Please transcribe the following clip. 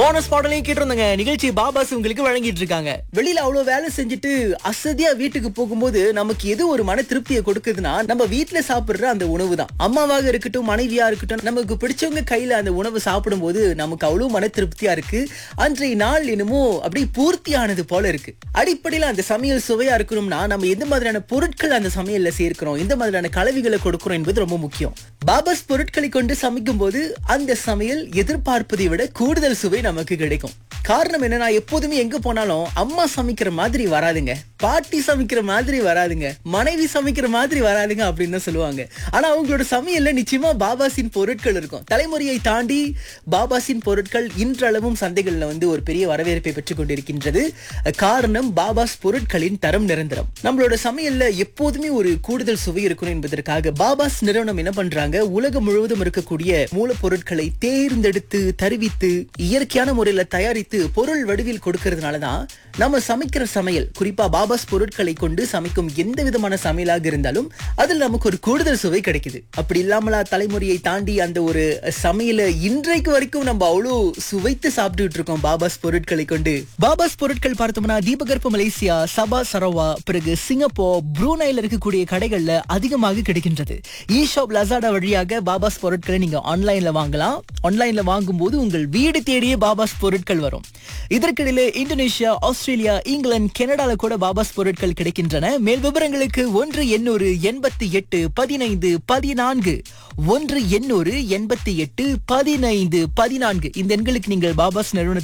bonus பாடலையும் கேட்டிருந்தாங்க நிகழ்ச்சி பாபாஸ் உங்களுக்கு வழங்கிட்டு இருக்காங்க வெளியில அவ்வளவு வேலை செஞ்சுட்டு அசதியா வீட்டுக்கு போகும்போது நமக்கு எது ஒரு மன திருப்தியை கொடுக்குதுன்னா நம்ம வீட்டுல சாப்பிடுற அந்த உணவு தான் அம்மாவாக இருக்கட்டும் மனைவியா இருக்கட்டும் நமக்கு பிடிச்சவங்க கையில அந்த உணவு சாப்பிடும்போது நமக்கு அவ்வளவு மன திருப்தியா இருக்கு அன்றைய நாள் என்னமோ அப்படியே பூர்த்தியானது போல இருக்கு அடிப்படையில அந்த சமையல் சுவையா இருக்கணும்னா நம்ம எந்த மாதிரியான பொருட்கள் அந்த சமையல்ல சேர்க்கிறோம் எந்த மாதிரியான கலவைகளை கொடுக்கிறோம் என்பது ரொம்ப முக்கியம் பாபாஸ் பொருட்களை கொண்டு சமைக்கும் போது அந்த சமையல் எதிர்பார்ப்பதை விட கூடுதல் சுவை நமக்கு கிடைக்கும் காரணம் என்னன்னா எப்போதுமே எங்க போனாலும் அம்மா சமைக்கிற மாதிரி வராதுங்க பாட்டி சமைக்கிற மாதிரி வராதுங்க மனைவி சமைக்கிற மாதிரி வராதுங்க அப்படின்னு தான் சொல்லுவாங்க ஆனா அவங்களோட சமையல்ல நிச்சயமா பாபாசின் பொருட்கள் இருக்கும் தலைமுறையை தாண்டி பாபாசின் பொருட்கள் இன்றளவும் சந்தைகள்ல வந்து ஒரு பெரிய வரவேற்பை பெற்றுக் கொண்டிருக்கின்றது காரணம் பாபாஸ் பொருட்களின் தரம் நிரந்தரம் நம்மளோட சமையல்ல எப்போதுமே ஒரு கூடுதல் சுவை இருக்கணும் என்பதற்காக பாபாஸ் நிறுவனம் என்ன பண்றாங்க உலகம் முழுவதும் இருக்கக்கூடிய மூலப்பொருட்களை தேர்ந்தெடுத்து தருவித்து இயற்கையான முறையில தயாரித்து பொருள் வடிவில் கொடுக்கறதுனாலதான் நம்ம சமைக்கிற சமையல் குறிப்பா பாபாஸ் பொருட்களை கொண்டு சமைக்கும் எந்த விதமான சமையலாக இருந்தாலும் அதில் நமக்கு ஒரு கூடுதல் சுவை கிடைக்குது அப்படி இல்லாமலா தலைமுறையை தாண்டி அந்த ஒரு சமையல இன்றைக்கு வரைக்கும் நம்ம அவ்வளோ சுவைத்து சாப்பிட்டுட்டு இருக்கோம் பாபாஸ் பொருட்களை கொண்டு பாபாஸ் பொருட்கள் பார்த்தோம்னா தீபகற்ப மலேசியா சபா சரவா பிறகு சிங்கப்பூர் ப்ரூனைல இருக்கக்கூடிய கடைகள்ல அதிகமாக கிடைக்கின்றது இ ஷாப் லசாடா வழியாக பாபாஸ் பொருட்களை நீங்க ஆன்லைன்ல வாங்கலாம் ஆன்லைன்ல வாங்கும்போது உங்கள் வீடு தேடியே பாபாஸ் பொருட்கள் வரும் இதற்கிடையில இந்தோனேஷியா ஆஸ்திரேலியா இங்கிலாந்து கனடால கூட பாபாஸ் பொருட்கள் கிடைக்கின்றன மேல் விவரங்களுக்கு ஒன்று எண்ணூறு எண்பத்தி எட்டு பதினைந்து பதினான்கு ஒன்று எண்ணூறு எண்பத்தி எட்டு பதினைந்து பதினான்கு இந்த எண்களுக்கு நீங்கள் பாபாஸ் நிறுவனத்தை